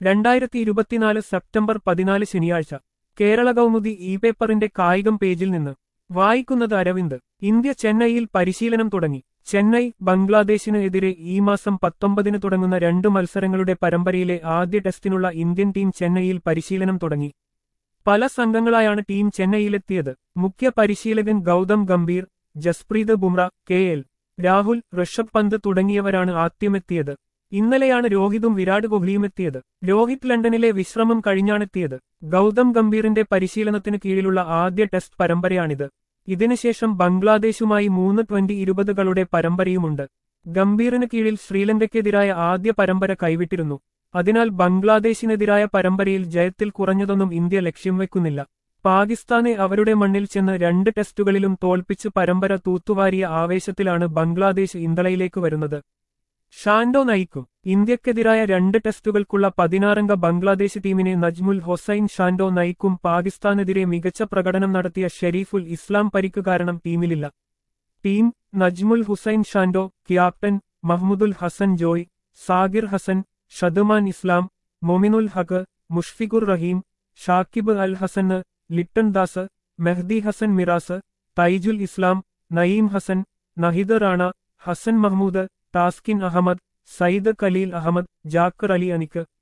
രണ്ടായിരത്തി ഇരുപത്തിനാല് സെപ്റ്റംബർ പതിനാല് ശനിയാഴ്ച കേരള കൗമുദി ഇ പേപ്പറിന്റെ കായികം പേജിൽ നിന്ന് വായിക്കുന്നത് അരവിന്ദ് ഇന്ത്യ ചെന്നൈയിൽ പരിശീലനം തുടങ്ങി ചെന്നൈ ബംഗ്ലാദേശിന് എതിരെ ഈ മാസം പത്തൊമ്പതിന് തുടങ്ങുന്ന രണ്ട് മത്സരങ്ങളുടെ പരമ്പരയിലെ ആദ്യ ടെസ്റ്റിനുള്ള ഇന്ത്യൻ ടീം ചെന്നൈയിൽ പരിശീലനം തുടങ്ങി പല സംഘങ്ങളായാണ് ടീം ചെന്നൈയിലെത്തിയത് മുഖ്യ പരിശീലകൻ ഗൗതം ഗംഭീർ ജസ്പ്രീത് ബുംറ കെ എൽ രാഹുൽ ഋഷഭ് പന്ത് തുടങ്ങിയവരാണ് ആദ്യമെത്തിയത് ഇന്നലെയാണ് രോഹിതും വിരാട് കോഹ്ലിയും എത്തിയത് രോഹിത് ലണ്ടനിലെ വിശ്രമം കഴിഞ്ഞാണെത്തിയത് ഗൗതം ഗംഭീറിന്റെ പരിശീലനത്തിന് കീഴിലുള്ള ആദ്യ ടെസ്റ്റ് പരമ്പരയാണിത് ഇതിനുശേഷം ബംഗ്ലാദേശുമായി മൂന്ന് ട്വന്റി ഇരുപതുകളുടെ പരമ്പരയുമുണ്ട് ഗംഭീറിന് കീഴിൽ ശ്രീലങ്കയ്ക്കെതിരായ ആദ്യ പരമ്പര കൈവിട്ടിരുന്നു അതിനാൽ ബംഗ്ലാദേശിനെതിരായ പരമ്പരയിൽ ജയത്തിൽ കുറഞ്ഞതൊന്നും ഇന്ത്യ ലക്ഷ്യം വെക്കുന്നില്ല പാകിസ്ഥാനെ അവരുടെ മണ്ണിൽ ചെന്ന് രണ്ട് ടെസ്റ്റുകളിലും തോൽപ്പിച്ച് പരമ്പര തൂത്തുവാരിയ ആവേശത്തിലാണ് ബംഗ്ലാദേശ് ഇന്തളയിലേക്ക് വരുന്നത് ഷാൻഡോ നയിക്കും ഇന്ത്യക്കെതിരായ രണ്ട് ടെസ്റ്റുകൾക്കുള്ള പതിനാറംഗ ബംഗ്ലാദേശ് ടീമിനെ നജ്മുൽ ഹൊസൈൻ ഷാൻഡോ നയിക്കും പാകിസ്ഥാനെതിരെ മികച്ച പ്രകടനം നടത്തിയ ഷെരീഫുൽ ഇസ്ലാം പരിക്ക് കാരണം ടീമിലില്ല ടീം നജ്മുൽ ഹുസൈൻ ഷാൻഡോ ക്യാപ്റ്റൻ മഹ്മുദുൽ ഹസൻ ജോയ് സാഗിർ ഹസൻ ഷദുമാൻ ഇസ്ലാം മൊമിനുൽ ഹഖ് മുഷ്ഫിഖുർ റഹീം ഷാക്കിബ് അൽ ഹസന് ലിട്ടൺ ദാസ് മെഹ്ദി ഹസൻ മിറാസ് തൈജുൽ ഇസ്ലാം നയീം ഹസൻ നഹിദ് റാണ ഹസൻ മഹ്മൂദ് ടാസ്കിൻ അഹമ്മദ് സയ്യിദ് ഖലീൽ അഹമ്മദ് ജാക്കർ അലി അനിക്ക്